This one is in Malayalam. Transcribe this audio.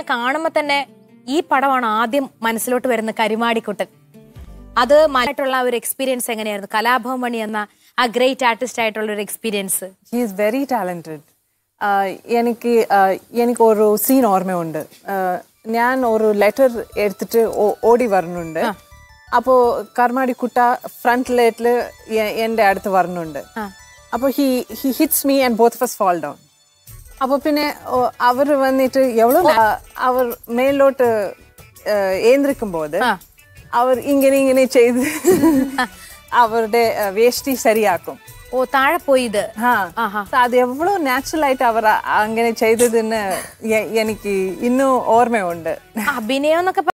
കാണുമ്പോൾ തന്നെ ഈ പടമാണ് ആദ്യം മനസ്സിലോട്ട് വരുന്ന കരിമാടിക്കുട്ടൻ അത് മായിട്ടുള്ള ഒരു എക്സ്പീരിയൻസ് എങ്ങനെയായിരുന്നു കലാഭവൻ മണി എന്ന ആ ഗ്രേറ്റ് ആർട്ടിസ്റ്റ് ആയിട്ടുള്ള ഒരു experience he is very talented എനിക്ക് ആഹ് എനിക്ക് ഒരു സീൻ ഓർമ്മയുണ്ട് ആഹ് ഞാൻ ഒരു ലെറ്റർ എടുത്തിട്ട് ഓ- ഓടി വരുന്നുണ്ട് അപ്പോൾ കർമാടി കുട്ട ഫ്രണ്ട് ലേറ്റിൽ എൻ്റെ അടുത്ത് വരുന്നുണ്ട് അപ്പോൾ he he hits me and both first fall down അപ്പോൾ പിന്നെ അവർ വന്നിട്ട് എവ്വളോ അവർ മേലോട്ട് ഏந்திരിക്കുമ്പോൾ അവർ ഇങ്ങനെ ഇങ്ങനെ ചെയ്ത് അവരുടെ ആഹ് വേഷ്ടി ശരിയാക്കും ഓ താഴെ പോയി ഇത് ആ So അത് എവ്വളോ നാച്ചുറൽ ആയിട്ട് അവർ അങ്ങനെ ചെയ്തതെന്ന് എ- എനിക്ക് ഇന്നും ഓർമ്മയുണ്ട് അഭിനയം എന്നൊക്കെ